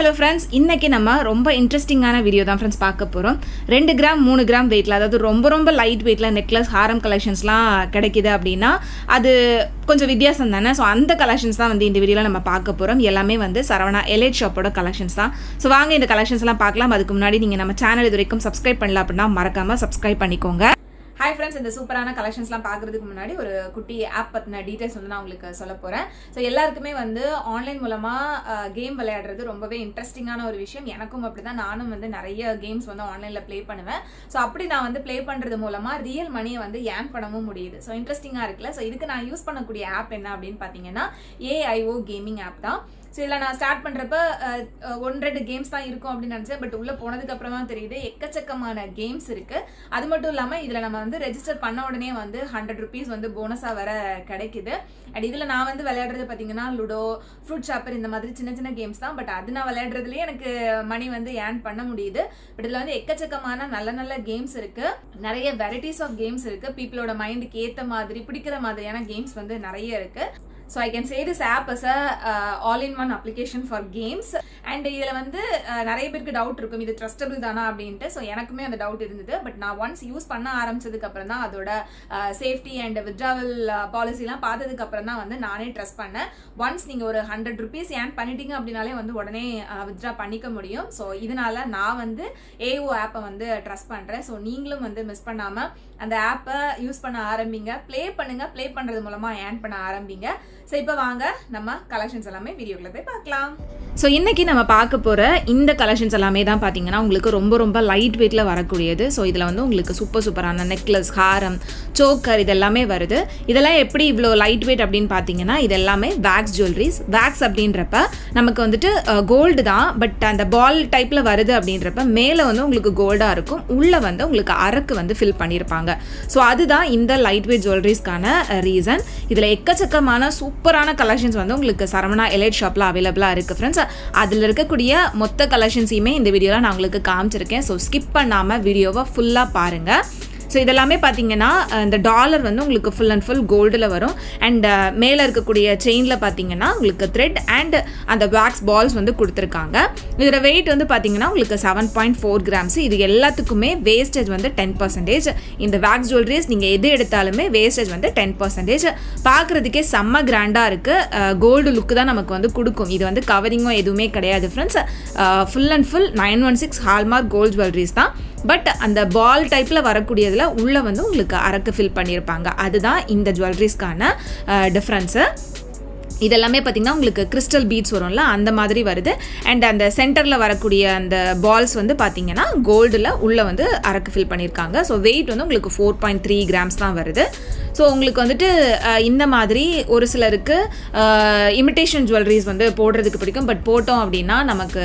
hello friends இன்னைக்கு நம்ம ரொம்ப இன்ட்ரெஸ்டிங்கான வீடியோ தான் ஃப்ரெண்ட்ஸ் பார்க்க போகிறோம் ரெண்டு கிராம் மூணு கிராம் வெயிட்டில் அதாவது ரொம்ப ரொம்ப லைட் வெயிட்டில் நெக்லஸ் ஹாரம் கலெக்ஷன்ஸ்லாம் கிடைக்குது அப்படின்னா அது கொஞ்சம் வித்தியாசம் தானே ஸோ அந்த கலெக்ஷன்ஸ் தான் வந்து இந்த வீடியோவில் நம்ம பார்க்க போகிறோம் எல்லாமே வந்து சரவணா எலைட் ஷாப்போட கலெக்ஷன்ஸ் தான் ஸோ வாங்க இந்த கலெக்ஷன்ஸ்லாம் பார்க்கலாம் அதுக்கு முன்னாடி நீங்கள் நம்ம சேனல் இது வரைக்கும் சப்ஸ்கிரைப் பண்ணல அப்படின்னா மறக்காமல் சப்ஸ்கிரைப் பண்ணிக்கோங்க ஹாய் ஃப்ரெண்ட்ஸ் இந்த சூப்பரான கலெக்ஷன்ஸ்லாம் பார்க்குறதுக்கு முன்னாடி ஒரு குட்டி ஆப் பற்றின டீட்டெயில்ஸ் வந்து நான் உங்களுக்கு சொல்ல போகிறேன் ஸோ எல்லாருக்குமே வந்து ஆன்லைன் மூலமாக கேம் விளையாடுறது ரொம்பவே இன்ட்ரெஸ்டிங்கான ஒரு விஷயம் எனக்கும் அப்படி தான் நானும் வந்து நிறைய கேம்ஸ் வந்து ஆன்லைனில் ப்ளே பண்ணுவேன் ஸோ அப்படி நான் வந்து ப்ளே பண்ணுறது மூலமாக ரியல் மணியை வந்து ஏர்ன் பண்ணவும் முடியுது ஸோ இன்ட்ரெஸ்டிங்காக இருக்குல்ல ஸோ இதுக்கு நான் யூஸ் பண்ணக்கூடிய ஆப் என்ன அப்படின்னு பார்த்தீங்கன்னா ஏஐஓ கேமிங் ஆப் தான் ஸோ இதில் நான் ஸ்டார்ட் பண்ணுறப்ப ஒன் ரெண்டு கேம்ஸ் தான் இருக்கும் அப்படின்னு நினச்சேன் பட் உள்ளே போனதுக்கு அப்புறமா தெரியுது எக்கச்சக்கமான கேம்ஸ் இருக்குது அது மட்டும் இல்லாமல் இதில் நம்ம வந்து ரெஜிஸ்டர் பண்ண உடனே வந்து ஹண்ட்ரட் ருபீஸ் வந்து போனஸாக வர கிடைக்குது அண்ட் இதில் நான் வந்து விளையாடுறது பார்த்தீங்கன்னா லுடோ ஃப்ரூட் ஷாப்பர் இந்த மாதிரி சின்ன சின்ன கேம்ஸ் தான் பட் அது நான் விளையாடுறதுலேயே எனக்கு மணி வந்து ஏர்ன் பண்ண முடியுது பட் இதில் வந்து எக்கச்சக்கமான நல்ல நல்ல கேம்ஸ் இருக்குது நிறைய வெரைட்டிஸ் ஆஃப் கேம்ஸ் இருக்குது பீப்புளோட மைண்டுக்கு ஏற்ற மாதிரி பிடிக்கிற மாதிரியான கேம்ஸ் வந்து நிறைய இருக்குது so I can say this app as a all in one application for games and இதில் வந்து நிறைய பேருக்கு டவுட் இருக்கும் இது ட்ரஸ்டபிள் தானா அப்படின்ட்டு ஸோ எனக்குமே அந்த டவுட் இருந்தது பட் நான் ஒன்ஸ் யூஸ் பண்ண ஆரம்பிச்சதுக்கு அப்புறம் தான் அதோட சேஃப்டி அண்ட் வித்ட்ராவல் பாலிசிலாம் பார்த்ததுக்கு அப்புறம் தான் வந்து நானே ட்ரஸ்ட் பண்ணேன் ஒன்ஸ் நீங்கள் ஒரு ஹண்ட்ரட் ருபீஸ் ஏன் பண்ணிட்டீங்க அப்படின்னாலே வந்து உடனே வித்ட்ரா பண்ணிக்க முடியும் ஸோ இதனால நான் வந்து ஏஓ ஆப்பை வந்து ட்ரஸ்ட் பண்ணுறேன் ஸோ நீங்களும் வந்து மிஸ் பண்ணாமல் அந்த ஆப்பை யூஸ் பண்ண ஆரம்பிங்க ப்ளே பண்ணுங்க ப்ளே பண்ணுறது மூலமாக ஏர்ன் பண்ண ஆரம்பிங்க ஸோ இப்போ வாங்க நம்ம கலெக்ஷன்ஸ் எல்லாமே வீடியோக்குள்ள போய் பார்க்கலாம் ஸோ இன்னைக்கு நம்ம பார்க்க போகிற இந்த கலெக்ஷன்ஸ் எல்லாமே தான் பார்த்தீங்கன்னா உங்களுக்கு ரொம்ப ரொம்ப லைட் வெயிட்டில் வரக்கூடியது ஸோ இதில் வந்து உங்களுக்கு சூப்பர் சூப்பரான நெக்லஸ் ஹாரம் சோக்கர் இது எல்லாமே வருது இதெல்லாம் எப்படி இவ்வளோ லைட் வெயிட் அப்படின்னு பார்த்தீங்கன்னா இது எல்லாமே வேக்ஸ் ஜுவல்லரிஸ் வேக்ஸ் அப்படின்றப்ப நமக்கு வந்துட்டு கோல்டு தான் பட் அந்த பால் டைப்பில் வருது அப்படின்றப்ப மேலே வந்து உங்களுக்கு கோல்டாக இருக்கும் உள்ளே வந்து உங்களுக்கு அரக்கு வந்து ஃபில் பண்ணியிருப்பாங்க ஸோ அதுதான் இந்த லைட் வெயிட் ஜுவல்லரிஸ்க்கான ரீசன் இதில் எக்கச்சக்கமான சூப்பரான கலெக்ஷன்ஸ் வந்து உங்களுக்கு சரவணா எலைட் ஷாப்பில் அவைலபிளாக இருக்குது ஃப்ரெண்ட்ஸ் அதில் இருக்கக்கூடிய மொத்த கலெக்ஷன்ஸையுமே இந்த வீடியோவில் நான் உங்களுக்கு காமிச்சிருக்கேன் ஸோ ஸ்கிப் பண்ணாமல் வீடியோவை ஃபுல்லாக பாருங்கள் ஸோ இதெல்லாமே பார்த்தீங்கன்னா இந்த டாலர் வந்து உங்களுக்கு ஃபுல் அண்ட் ஃபுல் கோல்டில் வரும் அண்ட் மேலே இருக்கக்கூடிய செயினில் பார்த்தீங்கன்னா உங்களுக்கு த்ரெட் அண்ட் அந்த வேக்ஸ் பால்ஸ் வந்து கொடுத்துருக்காங்க இதோட வெயிட் வந்து பார்த்தீங்கன்னா உங்களுக்கு செவன் பாயிண்ட் ஃபோர் கிராம்ஸ் இது எல்லாத்துக்குமே வேஸ்டேஜ் வந்து டென் பர்சன்டேஜ் இந்த வேக்ஸ் ஜுவல்லரிஸ் நீங்கள் எது எடுத்தாலுமே வேஸ்டேஜ் வந்து டென் பர்சன்டேஜ் பார்க்குறதுக்கே செம்ம கிராண்டாக இருக்குது கோல்டு லுக்கு தான் நமக்கு வந்து கொடுக்கும் இது வந்து கவரிங்கும் எதுவுமே கிடையாது friends full and full nine one six hallmark gold jewelleries தான் பட் அந்த பால் டைப்பில் வரக்கூடியதில் உள்ளே வந்து உங்களுக்கு அரக்கு ஃபில் பண்ணியிருப்பாங்க அதுதான் இந்த ஜுவல்லரிஸ்க்கான டிஃப்ரென்ஸு இதெல்லாமே பார்த்திங்கன்னா உங்களுக்கு கிறிஸ்டல் பீட்ஸ் வரும்ல அந்த மாதிரி வருது அண்ட் அந்த சென்டரில் வரக்கூடிய அந்த பால்ஸ் வந்து பார்த்திங்கன்னா கோல்டில் உள்ளே வந்து அரக்கு ஃபில் பண்ணியிருக்காங்க ஸோ வெயிட் வந்து உங்களுக்கு ஃபோர் பாயிண்ட் த்ரீ கிராம்ஸ் தான் வருது ஸோ உங்களுக்கு வந்துட்டு இந்த மாதிரி ஒரு சிலருக்கு இமிட்டேஷன் ஜுவல்லரிஸ் வந்து போடுறதுக்கு பிடிக்கும் பட் போட்டோம் அப்படின்னா நமக்கு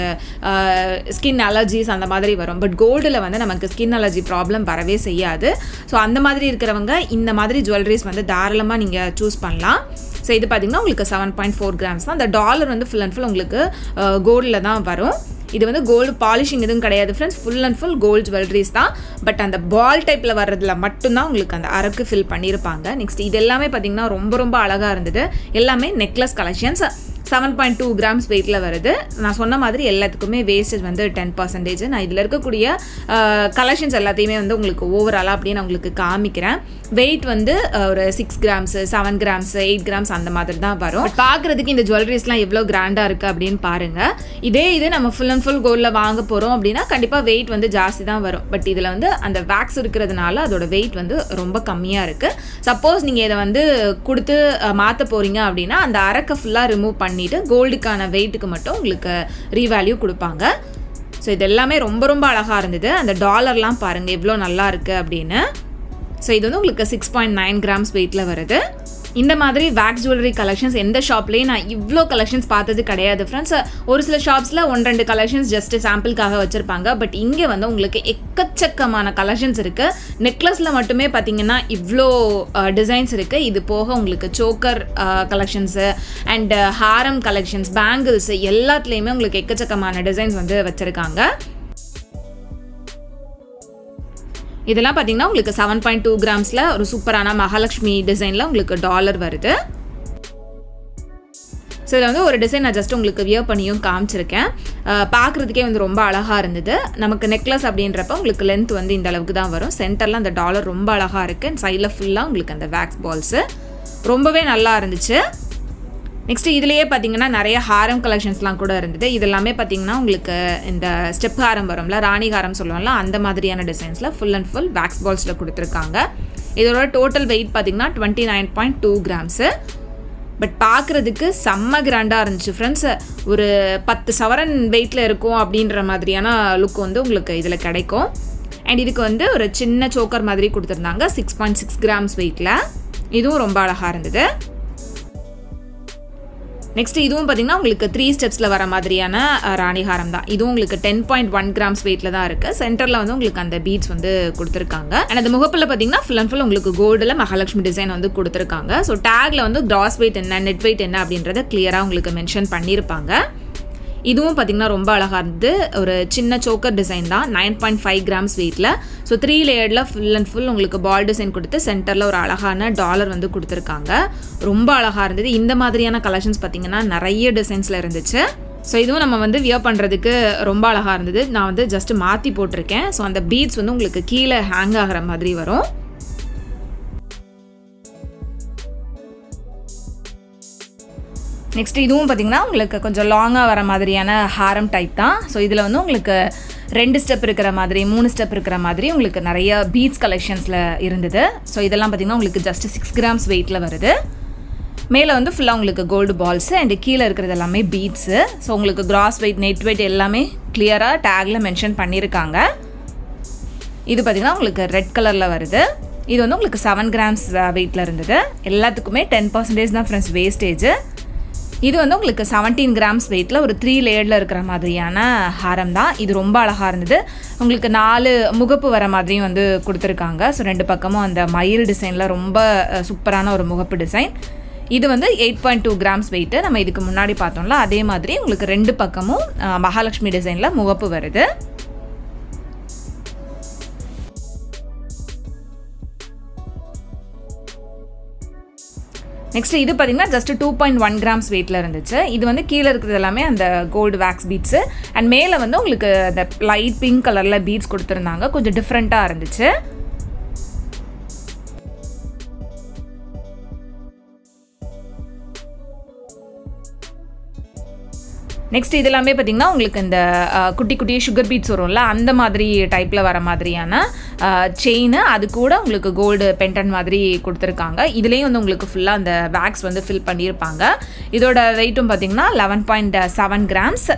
ஸ்கின் அலர்ஜிஸ் அந்த மாதிரி வரும் பட் கோல்டில் வந்து நமக்கு ஸ்கின் அலர்ஜி ப்ராப்ளம் வரவே செய்யாது ஸோ அந்த மாதிரி இருக்கிறவங்க இந்த மாதிரி ஜுவல்லரிஸ் வந்து தாராளமாக நீங்கள் சூஸ் பண்ணலாம் ஸோ இது பார்த்திங்கன்னா உங்களுக்கு செவன் பாயிண்ட் ஃபோர் கிராம்ஸ் தான் அந்த டாலர் வந்து ஃபுல் அண்ட் ஃபுல் உங்களுக்கு கோல்டில் தான் வரும் இது வந்து கோல்டு பாலிஷிங் எதுவும் கிடையாது friends full and full gold jewelleries தான் பட் அந்த பால் டைப்பில் வர்றதுல மட்டும்தான் உங்களுக்கு அந்த அரக்கு ஃபில் பண்ணியிருப்பாங்க நெக்ஸ்ட் இது எல்லாமே பார்த்திங்கன்னா ரொம்ப ரொம்ப அழகாக இருந்தது எல்லாமே necklace collections seven point two grams வெயிட்டில் வருது நான் சொன்ன மாதிரி எல்லாத்துக்குமே வேஸ்டேஜ் வந்து டென் பர்சன்டேஜ் நான் இதில் இருக்கக்கூடிய கலெக்ஷன்ஸ் எல்லாத்தையுமே வந்து உங்களுக்கு ஓவராலாக அப்படியே நான் உங்களுக்கு காமிக்கிறேன் வெயிட் வந்து ஒரு six grams seven grams eight grams அந்த மாதிரி தான் வரும் பார்க்குறதுக்கு இந்த ஜுவல்லரிஸ்லாம் எவ்வளோ கிராண்டாக இருக்குது அப்படின்னு பாருங்கள் இதே இது நம்ம ஃபுல் அண்ட் ஃபுல் கோல்டில் வாங்க போகிறோம் அப்படின்னா கண்டிப்பாக வெயிட் வந்து ஜாஸ்தி தான் வரும் பட் இதில் வந்து அந்த வேக்ஸ் இருக்கிறதுனால அதோட வெயிட் வந்து ரொம்ப கம்மியாக இருக்குது சப்போஸ் நீங்கள் இதை வந்து கொடுத்து மாற்ற போகிறீங்க அப்படின்னா அந்த அரக்கை ஃபுல்லாக ரிமூவ் பண்ணிவிட்டு கோல்டுக்கான வெயிட்டுக்கு மட்டும் உங்களுக்கு ரீவேல்யூ கொடுப்பாங்க ஸோ இது எல்லாமே ரொம்ப ரொம்ப அழகாக இருந்தது அந்த டாலர்லாம் பாருங்கள் எவ்வளோ நல்லா இருக்குது அப்படின்னு ஸோ இது வந்து உங்களுக்கு சிக்ஸ் பாயிண்ட் நைன் கிராம்ஸ் வெயிட்டில் வருது இந்த மாதிரி வேக்ஸ் ஜுவல்லரி கலெக்ஷன்ஸ் எந்த ஷாப்லேயும் நான் இவ்வளோ கலெக்ஷன்ஸ் பார்த்தது கிடையாது ஃப்ரெண்ட்ஸ் ஒரு சில ஷாப்ஸில் ஒன் ரெண்டு கலெக்ஷன்ஸ் ஜஸ்ட் சாம்பிளுக்காக வச்சுருப்பாங்க பட் இங்கே வந்து உங்களுக்கு எக்கச்சக்கமான கலெக்ஷன்ஸ் இருக்குது நெக்லஸில் மட்டுமே பார்த்தீங்கன்னா இவ்வளோ டிசைன்ஸ் இருக்குது இது போக உங்களுக்கு சோக்கர் கலெக்ஷன்ஸு அண்ட் ஹாரம் கலெக்ஷன்ஸ் பேங்கிள்ஸ் எல்லாத்துலேயுமே உங்களுக்கு எக்கச்சக்கமான டிசைன்ஸ் வந்து வச்சுருக்காங்க இதெல்லாம் பார்த்தீங்கன்னா உங்களுக்கு செவன் பாயிண்ட் டூ கிராம்ஸில் ஒரு சூப்பரான மகாலட்சுமி டிசைனில் உங்களுக்கு டாலர் வருது ஸோ இதில் வந்து ஒரு டிசைன் நான் ஜஸ்ட் உங்களுக்கு வியர் பண்ணியும் காமிச்சிருக்கேன் பார்க்குறதுக்கே வந்து ரொம்ப அழகாக இருந்தது நமக்கு நெக்லஸ் அப்படின்றப்ப உங்களுக்கு லென்த் வந்து இந்த அளவுக்கு தான் வரும் சென்டரில் அந்த டாலர் ரொம்ப அழகாக இருக்குது சைடில் ஃபுல்லாக உங்களுக்கு அந்த வேக்ஸ் பால்ஸு ரொம்பவே நல்லா இருந்துச்சு நெக்ஸ்ட்டு இதுலேயே பார்த்தீங்கன்னா நிறைய ஹாரம் கலெக்ஷன்ஸ்லாம் கூட இருந்தது இது எல்லாமே பார்த்தீங்கன்னா உங்களுக்கு இந்த ஸ்டெப் ஹாரம் வரும்ல ராணி ஹாரம் சொல்லுவாங்கல்ல அந்த மாதிரியான டிசைன்ஸில் ஃபுல் அண்ட் ஃபுல் வேக்ஸ் பால்ஸில் கொடுத்துருக்காங்க இதோட டோட்டல் வெயிட் பார்த்தீங்கன்னா twenty nine point two grams but பார்க்குறதுக்கு செம்ம கிராண்டாக இருந்துச்சு ஃப்ரெண்ட்ஸ் ஒரு பத்து சவரன் வெயிட்டில் இருக்கும் அப்படின்ற மாதிரியான லுக் வந்து உங்களுக்கு இதில் கிடைக்கும் அண்ட் இதுக்கு வந்து ஒரு சின்ன சோக்கர் மாதிரி கொடுத்துருந்தாங்க சிக்ஸ் பாயிண்ட் சிக்ஸ் கிராம்ஸ் வெயிட்டில் இதுவும் ரொம்ப அழகாக இருந்தது நெக்ஸ்ட் இதுவும் பார்த்தீங்கன்னா உங்களுக்கு த்ரீ ஸ்டெப்ஸில் வர மாதிரியான ராணிஹாரம் தான் இதுவும் உங்களுக்கு டென் பாயிண்ட் ஒன் கிராம்ஸ் வெயிட்டில் தான் இருக்குது சென்டரில் வந்து உங்களுக்கு அந்த பீட்ஸ் வந்து கொடுத்துருக்காங்க அண்ட் அந்த முகப்பில் பார்த்தீங்கன்னா ஃபுல் அண்ட் ஃபுல் உங்களுக்கு கோல்டில் மகாலட்சுமி டிசைன் வந்து கொடுத்துருக்காங்க ஸோ டேக்ல வந்து கிராஸ் வெயிட் என்ன நெட் வெயிட் என்ன அப்படின்றத கிளியராக உங்களுக்கு மென்ஷன் பண்ணியிருப்பாங்க இதுவும் பார்த்திங்கன்னா ரொம்ப அழகாக இருந்தது ஒரு சின்ன சோக்கர் டிசைன் தான் நைன் பாயிண்ட் ஃபைவ் கிராம்ஸ் வெயிட்டில் ஸோ த்ரீ லேயர்டில் ஃபுல் அண்ட் ஃபுல் உங்களுக்கு பால் டிசைன் கொடுத்து சென்டரில் ஒரு அழகான டாலர் வந்து கொடுத்துருக்காங்க ரொம்ப அழகாக இருந்தது இந்த மாதிரியான கலெக்ஷன்ஸ் பார்த்திங்கன்னா நிறைய டிசைன்ஸில் இருந்துச்சு ஸோ இதுவும் நம்ம வந்து வியர் பண்ணுறதுக்கு ரொம்ப அழகாக இருந்தது நான் வந்து ஜஸ்ட் மாற்றி போட்டிருக்கேன் ஸோ அந்த பீட்ஸ் வந்து உங்களுக்கு கீழே ஹேங் ஆகிற மாதிரி வரும் நெக்ஸ்ட் இதுவும் பார்த்திங்கன்னா உங்களுக்கு கொஞ்சம் லாங்காக வர மாதிரியான ஹாரம் டைப் தான் ஸோ இதில் வந்து உங்களுக்கு ரெண்டு ஸ்டெப் இருக்கிற மாதிரி மூணு ஸ்டெப் இருக்கிற மாதிரி உங்களுக்கு நிறைய பீட்ஸ் கலெக்ஷன்ஸில் இருந்தது ஸோ இதெல்லாம் பார்த்திங்கன்னா உங்களுக்கு ஜஸ்ட் சிக்ஸ் கிராம்ஸ் வெயிட்டில் வருது மேலே வந்து ஃபுல்லாக உங்களுக்கு கோல்டு பால்ஸு அண்டு கீழே இருக்கிறது எல்லாமே பீட்ஸு ஸோ உங்களுக்கு கிராஸ் வெயிட் நெட் வெயிட் எல்லாமே கிளியராக டேக்கில் மென்ஷன் பண்ணியிருக்காங்க இது பார்த்திங்கன்னா உங்களுக்கு ரெட் கலரில் வருது இது வந்து உங்களுக்கு செவன் கிராம்ஸ் வெயிட்டில் இருந்தது எல்லாத்துக்குமே டென் பர்சன்டேஜ் தான் ஃப்ரெண்ட்ஸ் வேஸ்டேஜ் இது வந்து உங்களுக்கு செவன்டீன் கிராம்ஸ் வெயிட்டில் ஒரு த்ரீ லேயரில் இருக்கிற மாதிரியான ஹாரம் தான் இது ரொம்ப அழகாக இருந்தது உங்களுக்கு நாலு முகப்பு வர மாதிரியும் வந்து கொடுத்துருக்காங்க ஸோ ரெண்டு பக்கமும் அந்த மயில் டிசைனில் ரொம்ப சூப்பரான ஒரு முகப்பு டிசைன் இது வந்து eight point two grams weight நம்ம இதுக்கு முன்னாடி பார்த்தோம்ல அதே மாதிரி உங்களுக்கு ரெண்டு பக்கமும் மகாலட்சுமி டிசைனில் முகப்பு வருது நெக்ஸ்ட் இது பார்த்தீங்கன்னா just two point one grams வெயிட்டில் இருந்துச்சு இது வந்து கீழே இருக்கிறது எல்லாமே அந்த கோல்டு வேக்ஸ் பீட்ஸு அண்ட் மேலே வந்து உங்களுக்கு அந்த லைட் பிங்க் கலரில் பீட்ஸ் கொடுத்துருந்தாங்க கொஞ்சம் டிஃப்ரெண்ட்டாக இருந்துச்சு நெக்ஸ்ட் இது எல்லாமே பார்த்திங்கன்னா உங்களுக்கு இந்த குட்டி குட்டி சுகர் பீட்ஸ் வரும்ல அந்த மாதிரி டைப்பில் வர மாதிரியான செயின் அது கூட உங்களுக்கு கோல்டு பென்டன் மாதிரி கொடுத்துருக்காங்க இதுலேயும் வந்து உங்களுக்கு ஃபுல்லாக அந்த பேக்ஸ் வந்து ஃபில் பண்ணியிருப்பாங்க இதோட வெயிட்டும் பார்த்திங்கன்னா லெவன் பாயிண்ட் செவன் கிராம்ஸ்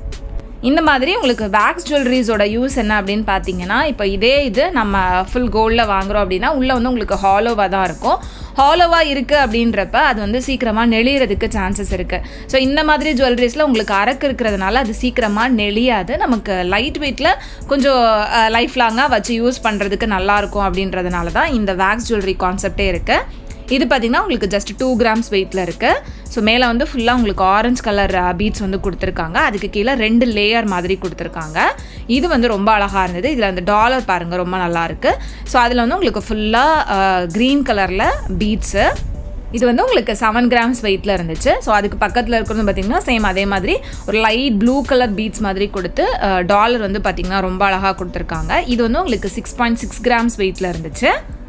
இந்த மாதிரி உங்களுக்கு வேக்ஸ் ஜுவல்லரிஸோட யூஸ் என்ன அப்படின்னு பார்த்தீங்கன்னா இப்போ இதே இது நம்ம ஃபுல் கோல்டில் வாங்குகிறோம் அப்படின்னா உள்ளே வந்து உங்களுக்கு ஹாலோவாக தான் இருக்கும் ஹாலோவாக இருக்குது அப்படின்றப்ப அது வந்து சீக்கிரமாக நெளியறதுக்கு சான்சஸ் இருக்குது ஸோ இந்த மாதிரி ஜுவல்லரிஸில் உங்களுக்கு அரக்கு இருக்கிறதுனால அது சீக்கிரமாக நெளியாது நமக்கு லைட் வெயிட்டில் கொஞ்சம் லைஃப் லாங்காக வச்சு யூஸ் பண்ணுறதுக்கு நல்லாயிருக்கும் அப்படின்றதுனால தான் இந்த வேக்ஸ் ஜுவல்லரி கான்செப்டே இருக்குது இது பார்த்திங்கன்னா உங்களுக்கு ஜஸ்ட் டூ கிராம்ஸ் வெயிட்டில் இருக்குது ஸோ மேலே வந்து ஃபுல்லாக உங்களுக்கு ஆரஞ்சு கலர் பீட்ஸ் வந்து கொடுத்துருக்காங்க அதுக்கு கீழே ரெண்டு லேயர் மாதிரி கொடுத்துருக்காங்க இது வந்து ரொம்ப அழகாக இருந்தது இதில் அந்த டாலர் பாருங்கள் ரொம்ப நல்லா இருக்குது ஸோ அதில் வந்து உங்களுக்கு ஃபுல்லாக க்ரீன் கலரில் பீட்ஸு இது வந்து உங்களுக்கு செவன் கிராம்ஸ் வெயிட்டில் இருந்துச்சு ஸோ அதுக்கு பக்கத்தில் இருக்கிறது பார்த்திங்கன்னா சேம் அதே மாதிரி ஒரு லைட் ப்ளூ கலர் பீட்ஸ் மாதிரி கொடுத்து டாலர் வந்து பார்த்திங்கன்னா ரொம்ப அழகாக கொடுத்துருக்காங்க இது வந்து உங்களுக்கு சிக்ஸ் பாயிண்ட் சிக்ஸ் கிராம்ஸ் வெயிட்டில் இருந்துச்சு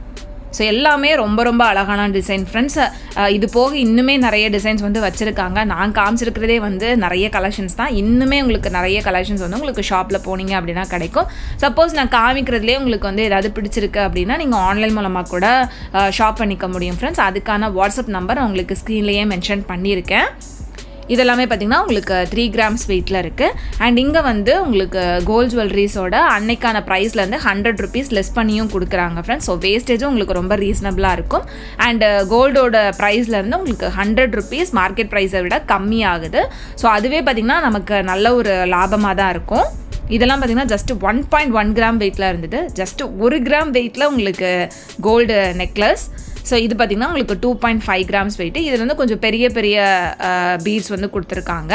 ஸோ எல்லாமே ரொம்ப ரொம்ப அழகான டிசைன் ஃப்ரெண்ட்ஸ் இது போக இன்னுமே நிறைய டிசைன்ஸ் வந்து வச்சுருக்காங்க நான் காமிச்சிருக்கிறதே வந்து நிறைய கலெக்ஷன்ஸ் தான் இன்னுமே உங்களுக்கு நிறைய கலெக்ஷன்ஸ் வந்து உங்களுக்கு ஷாப்பில் போனீங்க அப்படின்னா கிடைக்கும் சப்போஸ் நான் காமிக்கிறதுலே உங்களுக்கு வந்து ஏதாவது பிடிச்சிருக்கு அப்படின்னா நீங்கள் ஆன்லைன் மூலமாக கூட ஷாப் பண்ணிக்க முடியும் ஃப்ரெண்ட்ஸ் அதுக்கான வாட்ஸ்அப் நம்பர் உங்களுக்கு ஸ்க்ரீன்லேயே மென்ஷன் பண்ணியிருக்கேன் இதெல்லாமே பார்த்திங்கன்னா உங்களுக்கு த்ரீ கிராம்ஸ் வெயிட்டில் இருக்குது அண்ட் இங்கே வந்து உங்களுக்கு கோல்ட் ஜுவல்லரிஸோட அன்னைக்கான ப்ரைஸ்லேருந்து ஹண்ட்ரட் ருபீஸ் லெஸ் பண்ணியும் கொடுக்குறாங்க ஃப்ரெண்ட்ஸ் ஸோ வேஸ்டேஜும் உங்களுக்கு ரொம்ப ரீசனபிளாக இருக்கும் அண்ட் கோல்டோட ப்ரைஸ்லேருந்து உங்களுக்கு ஹண்ட்ரட் ருபீஸ் மார்க்கெட் ப்ரைஸை விட கம்மியாகுது ஸோ அதுவே பார்த்திங்கன்னா நமக்கு நல்ல ஒரு லாபமாக தான் இருக்கும் இதெல்லாம் பார்த்திங்கன்னா just one point one gram வெயிட்டில் இருந்தது ஜஸ்ட் ஒரு கிராம் வெயிட்டில் உங்களுக்கு கோல்டு நெக்லஸ் ஸோ இது பார்த்திங்கன்னா உங்களுக்கு two point five grams weight இதில் வந்து கொஞ்சம் பெரிய பெரிய பீட்ஸ் வந்து கொடுத்துருக்காங்க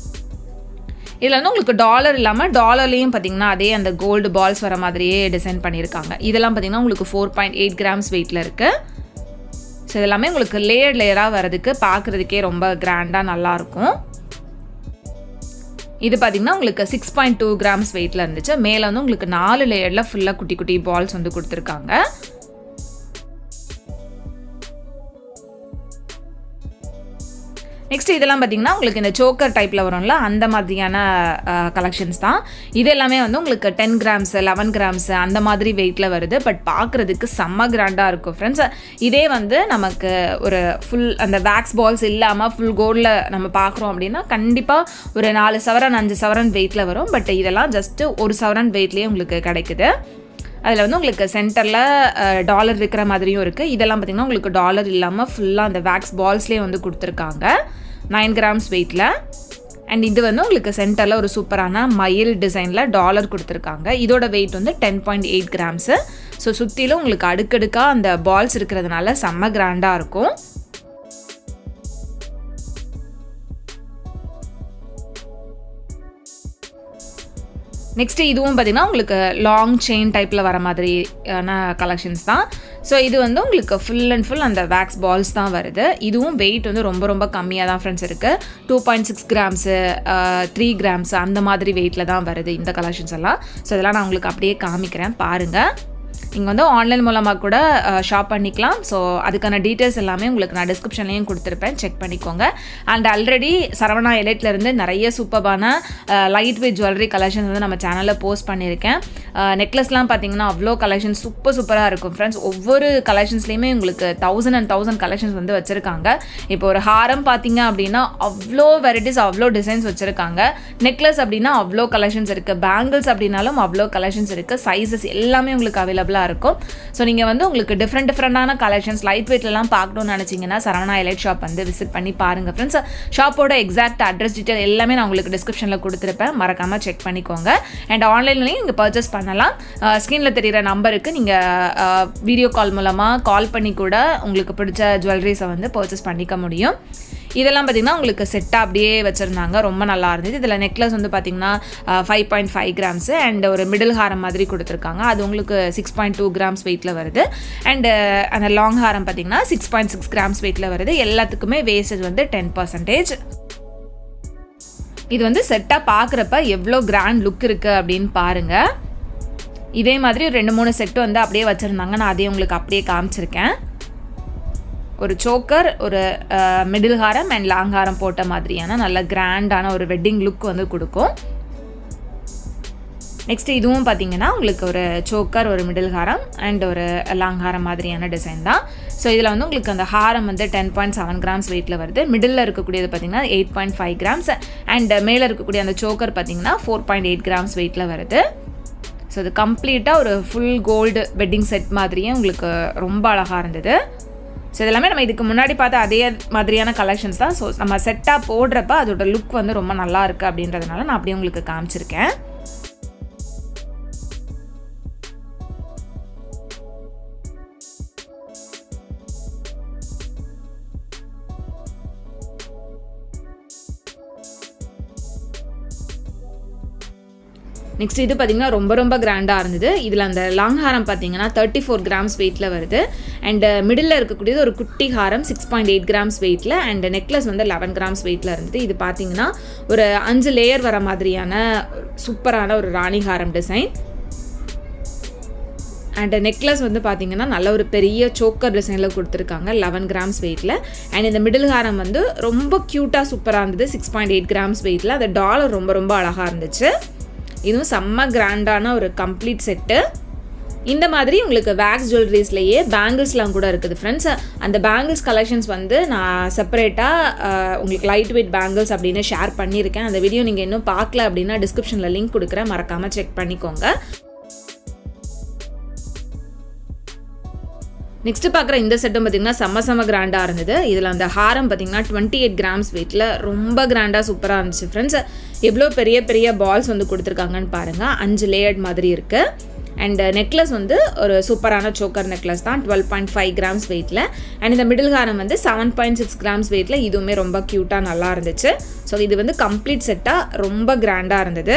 இதில் வந்து உங்களுக்கு டாலர் இல்லாமல் டாலர்லேயும் பார்த்தீங்கன்னா அதே அந்த கோல்டு பால்ஸ் வர மாதிரியே டிசைன் பண்ணியிருக்காங்க இதெல்லாம் பார்த்தீங்கன்னா உங்களுக்கு ஃபோர் பாயிண்ட் எயிட் கிராம்ஸ் வெயிட்டில் இருக்குது ஸோ இதெல்லாமே உங்களுக்கு லேயர் லேயராக வரதுக்கு பார்க்குறதுக்கே ரொம்ப கிராண்டாக நல்லாயிருக்கும் இது பார்த்தீங்கன்னா உங்களுக்கு சிக்ஸ் பாயிண்ட் டூ கிராம்ஸ் வெயிட்டில் இருந்துச்சு மேலே வந்து உங்களுக்கு நாலு லேயரில் ஃபுல்லாக குட்டி குட்டி பால்ஸ் வந்து கொடுத்துருக்காங்க நெக்ஸ்ட் இதெல்லாம் பார்த்தீங்கன்னா உங்களுக்கு இந்த சோக்கர் டைப்பில் வரும்ல அந்த மாதிரியான கலெக்ஷன்ஸ் தான் இது எல்லாமே வந்து உங்களுக்கு டென் கிராம்ஸ் லெவன் கிராம்ஸ் அந்த மாதிரி வெயிட்டில் வருது பட் பார்க்குறதுக்கு செம்ம கிராண்டாக இருக்கும் ஃப்ரெண்ட்ஸ் இதே வந்து நமக்கு ஒரு ஃபுல் அந்த வேக்ஸ் பால்ஸ் இல்லாமல் ஃபுல் கோல்டில் நம்ம பார்க்குறோம் அப்படின்னா கண்டிப்பாக ஒரு நாலு சவரன் அஞ்சு சவரன் வெயிட்டில் வரும் பட் இதெல்லாம் ஜஸ்ட்டு ஒரு சவரன் வெயிட்லேயே உங்களுக்கு கிடைக்குது அதில் வந்து உங்களுக்கு சென்டரில் டாலர் இருக்கிற மாதிரியும் இருக்குது இதெல்லாம் பார்த்திங்கன்னா உங்களுக்கு டாலர் இல்லாமல் ஃபுல்லாக அந்த வேக்ஸ் பால்ஸ்லேயே வந்து கொடுத்துருக்காங்க நைன் கிராம்ஸ் வெயிட்டில் அண்ட் இது வந்து உங்களுக்கு சென்டரில் ஒரு சூப்பரான மயில் டிசைனில் டாலர் கொடுத்துருக்காங்க இதோட வெயிட் வந்து ten point eight grams so சுற்றிலும் உங்களுக்கு அடுக்கடுக்காக அந்த பால்ஸ் இருக்கிறதுனால செம்ம கிராண்டாக இருக்கும் நெக்ஸ்ட்டு இதுவும் பார்த்திங்கன்னா உங்களுக்கு லாங் செயின் டைப்பில் வர மாதிரியான கலெக்ஷன்ஸ் தான் ஸோ இது வந்து உங்களுக்கு ஃபுல் அண்ட் ஃபுல் அந்த வேக்ஸ் பால்ஸ் தான் வருது இதுவும் வெயிட் வந்து ரொம்ப ரொம்ப கம்மியாக தான் ஃப்ரெண்ட்ஸ் இருக்குது two point six grams three grams அந்த மாதிரி வெயிட்டில் தான் வருது இந்த கலெக்ஷன்ஸ் எல்லாம் ஸோ இதெல்லாம் நான் உங்களுக்கு அப்படியே காமிக்கிறேன் பாருங்கள் நீங்கள் வந்து ஆன்லைன் மூலமாக கூட ஷாப் பண்ணிக்கலாம் ஸோ அதுக்கான டீட்டெயில்ஸ் எல்லாமே உங்களுக்கு நான் டிஸ்கிரிப்ஷன்லேயும் கொடுத்துருப்பேன் செக் பண்ணிக்கோங்க அண்ட் ஆல்ரெடி சரவணா எலைட்லேருந்து நிறைய சூப்பரான லைட் வெயிட் ஜுவல்லரி கலெக்ஷன்ஸ் வந்து நம்ம சேனலில் போஸ்ட் பண்ணியிருக்கேன் நெக்லஸ்லாம் பார்த்தீங்கன்னா அவ்வளோ கலெக்ஷன்ஸ் சூப்பர் சூப்பராக இருக்கும் ஃப்ரெண்ட்ஸ் ஒவ்வொரு கலெக்ஷன்ஸ்லேயுமே உங்களுக்கு தௌசண்ட் அண்ட் தௌசண்ட் கலெக்ஷன்ஸ் வந்து வச்சுருக்காங்க இப்போ ஒரு ஹாரம் பார்த்தீங்க அப்படின்னா அவ்வளோ வெரைட்டிஸ் அவ்வளோ டிசைன்ஸ் வச்சுருக்காங்க நெக்லஸ் அப்படின்னா அவ்வளோ கலெக்ஷன்ஸ் இருக்குது பேங்கிள்ஸ் அப்படின்னாலும் அவ்வளோ கலெக்ஷன்ஸ் இருக்குது சைஸஸ் எல்லாமே உங்களுக்கு அவைலபிளாக இருக்கும் ஸோ நீங்கள் வந்து உங்களுக்கு டிஃப்ரெண்ட் டிஃப்ரெண்டான கலெக்ஷன்ஸ் லைட் வெயிட்லலாம் பார்க்கணும்னு நினச்சிங்கன்னா சரவணா எலைட் ஷாப் வந்து விசிட் பண்ணி பாருங்கள் ஃப்ரெண்ட்ஸ் ஷாப்போட எக்ஸாக்ட் அட்ரஸ் டீட்டெயில் எல்லாமே நான் உங்களுக்கு டிஸ்கிரிப்ஷனில் கொடுத்துருப்பேன் மறக்காமல் செக் பண்ணிக்கோங்க அண்ட் ஆன்லைன்லேயும் நீங்கள் பர்ச்சேஸ் பண்ணலாம் ஸ்க்ரீனில் தெரிகிற நம்பருக்கு நீங்கள் வீடியோ கால் மூலமாக கால் பண்ணி கூட உங்களுக்கு பிடிச்ச ஜுவல்லரிஸை வந்து பர்ச்சேஸ் பண்ணிக்க முடியும் இதெல்லாம் பார்த்திங்கன்னா உங்களுக்கு செட்டாக அப்படியே வச்சுருந்தாங்க ரொம்ப நல்லா இருந்தது இதில் நெக்லஸ் வந்து பார்த்திங்கன்னா five point five grams and ஒரு மிடில் ஹாரம் மாதிரி கொடுத்துருக்காங்க அது உங்களுக்கு சிக்ஸ் பாயிண்ட் டூ கிராம்ஸ் வெயிட்டில் வருது அண்டு அந்த லாங் ஹாரம் பார்த்திங்கன்னா சிக்ஸ் பாயிண்ட் சிக்ஸ் கிராம்ஸ் வெயிட்டில் வருது எல்லாத்துக்குமே வேஸ்டேஜ் வந்து டென் பர்சன்டேஜ் இது வந்து செட்டாக பார்க்குறப்ப எவ்வளோ கிராண்ட் லுக் இருக்குது அப்படின்னு பாருங்கள் இதே மாதிரி ஒரு ரெண்டு மூணு செட்டு வந்து அப்படியே வச்சுருந்தாங்க நான் அதையும் உங்களுக்கு அப்படியே காமிச்சிருக்கேன் ஒரு சோக்கர் ஒரு மிடில் ஹாரம் அண்ட் லாங் ஹாரம் போட்ட மாதிரியான நல்ல கிராண்டான ஒரு வெட்டிங் லுக் வந்து கொடுக்கும் நெக்ஸ்ட் இதுவும் பார்த்தீங்கன்னா உங்களுக்கு ஒரு சோக்கர் ஒரு மிடில் ஹாரம் அண்ட் ஒரு லாங் ஹாரம் மாதிரியான டிசைன் தான் ஸோ இதில் வந்து உங்களுக்கு அந்த ஹாரம் வந்து டென் பாயிண்ட் செவன் கிராம்ஸ் வெயிட்டில் வருது மிடில் இருக்கக்கூடியது பார்த்தீங்கன்னா eight point five grams and மேலே இருக்கக்கூடிய அந்த சோக்கர் பார்த்தீங்கன்னா ஃபோர் பாயிண்ட் எயிட் கிராம்ஸ் வெயிட்டில் வருது ஸோ இது கம்ப்ளீட்டாக ஒரு ஃபுல் கோல்டு வெட்டிங் செட் மாதிரியே உங்களுக்கு ரொம்ப அழகாக இருந்தது ஸோ இதெல்லாமே நம்ம இதுக்கு முன்னாடி பார்த்த அதே மாதிரியான கலெக்ஷன்ஸ் தான் ஸோ நம்ம செட்டாக போடுறப்ப அதோட லுக் வந்து ரொம்ப நல்லா இருக்குது அப்படின்றதுனால நான் அப்படியே உங்களுக்கு காமிச்சிருக்கேன் நெக்ஸ்ட் இது பார்த்திங்கன்னா ரொம்ப ரொம்ப கிராண்டாக இருந்தது இதில் அந்த லாங் ஹாரம் பார்த்தீங்கன்னா தேர்ட்டி ஃபோர் கிராம்ஸ் வெயிட்டில் வருது அண்ட் மிடில் இருக்கக்கூடியது ஒரு குட்டி ஹாரம் சிக்ஸ் பாயிண்ட் எயிட் கிராம்ஸ் வெயிட்டில் அண்ட் நெக்லஸ் வந்து லெவன் கிராம்ஸ் வெயிட்டில் இருந்தது இது பார்த்தீங்கன்னா ஒரு அஞ்சு லேயர் வர மாதிரியான சூப்பரான ஒரு ராணி ஹாரம் டிசைன் அண்ட் நெக்லஸ் வந்து பார்த்தீங்கன்னா நல்ல ஒரு பெரிய சோக்கர் டிசைனில் கொடுத்துருக்காங்க லெவன் கிராம்ஸ் வெயிட்டில் அண்ட் இந்த மிடில் ஹாரம் வந்து ரொம்ப க்யூட்டாக சூப்பராக இருந்தது சிக்ஸ் பாயிண்ட் எயிட் கிராம்ஸ் வெயிட்டில் அந்த டாலர் ரொம்ப ரொம்ப அழகாக இருந்துச்சு இதுவும் செம்ம கிராண்டான ஒரு கம்ப்ளீட் செட்டு இந்த மாதிரி உங்களுக்கு வேக்ஸ் ஜுவல்லரிஸ்லேயே பேங்கிள்ஸ்லாம் கூட இருக்குது ஃப்ரெண்ட்ஸ் அந்த பேங்கிள்ஸ் கலெக்ஷன்ஸ் வந்து நான் செப்பரேட்டாக உங்களுக்கு லைட் வெயிட் பேங்கிள்ஸ் அப்படின்னு ஷேர் பண்ணியிருக்கேன் அந்த வீடியோ நீங்கள் இன்னும் பார்க்கல அப்படின்னா டிஸ்கிரிப்ஷனில் லிங்க் கொடுக்குறேன் மறக்காமல் செக் பண்ணிக்கோங்க நெக்ஸ்ட் பார்க்குற இந்த செட்டும் பார்த்தீங்கன்னா செம்ம செம்ம கிராண்டாக இருந்தது இதில் அந்த ஹாரம் பார்த்தீங்கன்னா டுவெண்ட்டி எயிட் கிராம்ஸ் வெயிட்டில் ரொம்ப கிராண்டாக சூப்பராக இருந்துச்சு ஃப்ரெண்ட்ஸ் எவ்வளோ பெரிய பெரிய பால்ஸ் வந்து கொடுத்துருக்காங்கன்னு பாருங்கள் அஞ்சு லேயர்ட் மாதிரி இருக்குது அண்ட் நெக்லஸ் வந்து ஒரு சூப்பரான சோக்கர் நெக்லஸ் தான் டுவெல் பாயிண்ட் ஃபைவ் கிராம்ஸ் வெயிட்டில் அண்ட் இந்த மிடில் ஹாரம் வந்து செவன் பாயிண்ட் சிக்ஸ் கிராம்ஸ் வெயிட்டில் இதுவுமே ரொம்ப க்யூட்டாக நல்லா இருந்துச்சு ஸோ இது வந்து கம்ப்ளீட் செட்டாக ரொம்ப கிராண்டாக இருந்தது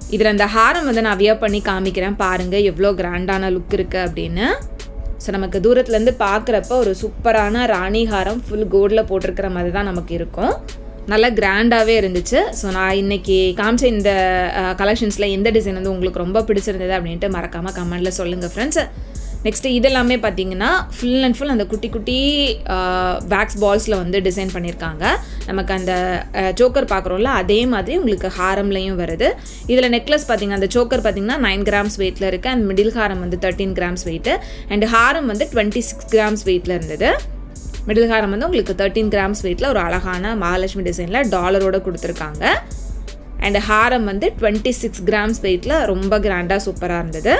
இதில் அந்த ஹாரம் வந்து நான் வியர் பண்ணி காமிக்கிறேன் பாருங்கள் எவ்வளோ கிராண்டான லுக் இருக்குது அப்படின்னு ஸோ நமக்கு தூரத்துலேருந்து பார்க்குறப்ப ஒரு சூப்பரான ராணி ஹாரம் ஃபுல் கோல்டில் போட்டிருக்கிற மாதிரி தான் நமக்கு இருக்கும் நல்லா கிராண்டாகவே இருந்துச்சு ஸோ நான் இன்றைக்கி காமிச்ச இந்த கலெக்ஷன்ஸில் எந்த டிசைன் வந்து உங்களுக்கு ரொம்ப பிடிச்சிருந்தது அப்படின்ட்டு மறக்காமல் கமெண்டில் சொல்லுங்கள் ஃப்ரெண்ட்ஸ் நெக்ஸ்ட்டு இதெல்லாமே பார்த்தீங்கன்னா ஃபுல் அண்ட் ஃபுல் அந்த குட்டி குட்டி வேக்ஸ் பால்ஸில் வந்து டிசைன் பண்ணியிருக்காங்க நமக்கு அந்த சோக்கர் பார்க்குறோம்ல அதே மாதிரி உங்களுக்கு ஹாரம்லையும் வருது இதில் நெக்லஸ் பார்த்தீங்க அந்த சோக்கர் பார்த்தீங்கன்னா நைன் கிராம்ஸ் வெயிட்டில் இருக்குது அண்ட் மிடில் ஹாரம் வந்து தேர்ட்டீன் கிராம்ஸ் வெயிட்டு அண்ட் ஹாரம் வந்து டுவெண்ட்டி சிக்ஸ் கிராம்ஸ் வெயிட்டில் இருந்தது மிடில் ஹாரம் வந்து உங்களுக்கு தேர்ட்டீன் கிராம்ஸ் வெயிட்டில் ஒரு அழகான மகாலட்சுமி டிசைனில் டாலரோட கொடுத்துருக்காங்க அண்ட் ஹாரம் வந்து டுவெண்ட்டி சிக்ஸ் கிராம்ஸ் வெயிட்டில் ரொம்ப கிராண்டாக சூப்பராக இருந்தது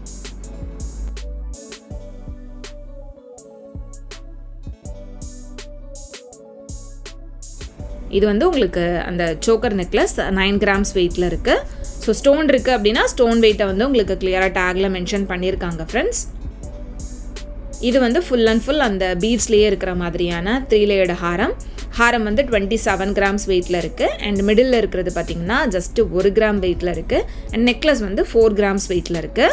இது வந்து உங்களுக்கு அந்த சோக்கர் நெக்லஸ் நைன் கிராம்ஸ் வெயிட்டில் இருக்குது ஸோ ஸ்டோன் இருக்குது அப்படின்னா ஸ்டோன் வெயிட்டை வந்து உங்களுக்கு கிளியராக டேக்கில் மென்ஷன் பண்ணியிருக்காங்க ஃப்ரெண்ட்ஸ் இது வந்து ஃபுல் அண்ட் ஃபுல் அந்த பீட்ஸ்லேயே இருக்கிற மாதிரியான த்ரீ லேயர்டு ஹாரம் ஹாரம் வந்து டுவெண்ட்டி செவன் கிராம்ஸ் வெயிட்டில் இருக்குது அண்ட் மிடில் இருக்கிறது பார்த்தீங்கன்னா ஜஸ்ட்டு ஒரு கிராம் வெயிட்டில் இருக்குது அண்ட் நெக்லஸ் வந்து ஃபோர் கிராம்ஸ் வெயிட்டில் இருக்குது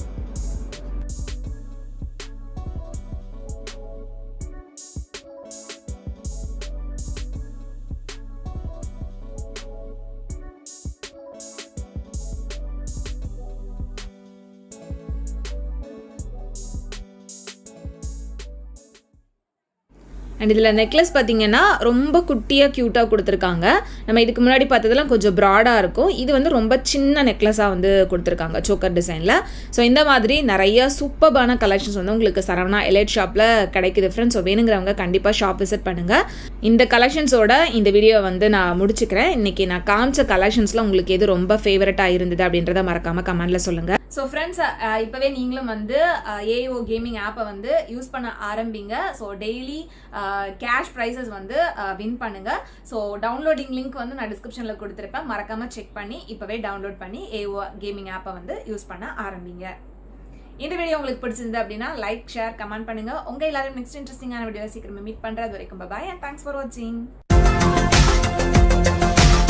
அண்ட் இதில் நெக்லஸ் பார்த்தீங்கன்னா ரொம்ப குட்டியாக க்யூட்டாக கொடுத்துருக்காங்க நம்ம இதுக்கு முன்னாடி பார்த்ததெல்லாம் கொஞ்சம் ப்ராடாக இருக்கும் இது வந்து ரொம்ப சின்ன நெக்லஸாக வந்து கொடுத்துருக்காங்க சோக்கர் டிசைனில் ஸோ இந்த மாதிரி நிறைய சூப்பர்பான கலெக்ஷன்ஸ் வந்து உங்களுக்கு சரவணா எலைட் ஷாப்பில் கிடைக்குது ஃப்ரெண்ட்ஸ் ஸோ வேணுங்கிறவங்க கண்டிப்பாக ஷாப் விசிட் பண்ணுங்கள் இந்த கலெக்ஷன்ஸோட இந்த வீடியோ வந்து நான் முடிச்சுக்கிறேன் இன்றைக்கி நான் காமிச்ச கலெக்ஷன்ஸில் உங்களுக்கு எது ரொம்ப ஃபேவரட்டாக இருந்தது அப்படின்றத மறக்காமல் கமெண்டில் சொல்லுங்கள் ஸோ ஃப்ரெண்ட்ஸ் இப்போவே நீங்களும் வந்து ஏஓ கேமிங் ஆப்பை வந்து யூஸ் பண்ண ஆரம்பிங்க ஸோ டெய்லி கேஷ் ப்ரைஸஸ் வந்து வின் பண்ணுங்க ஸோ டவுன்லோடிங் லிங்க் வந்து நான் டிஸ்கிரிப்ஷனில் கொடுத்துருப்பேன் மறக்காம செக் பண்ணி இப்போவே டவுன்லோட் பண்ணி ஏஓ கேமிங் ஆப்பை வந்து யூஸ் பண்ண ஆரம்பிங்க இந்த வீடியோ உங்களுக்கு பிடிச்சிருந்தது அப்படின்னா லைக் ஷேர் கமெண்ட் பண்ணுங்க உங்க எல்லாரும் நெக்ஸ்ட் இன்ட்ரெஸ்டிங்கான வீடியோ சீக்கிரமே மீட் பண்றது வரைக்கும் பாய் அண்ட் தேங்க்ஸ் ஃபார் வாட்சிங்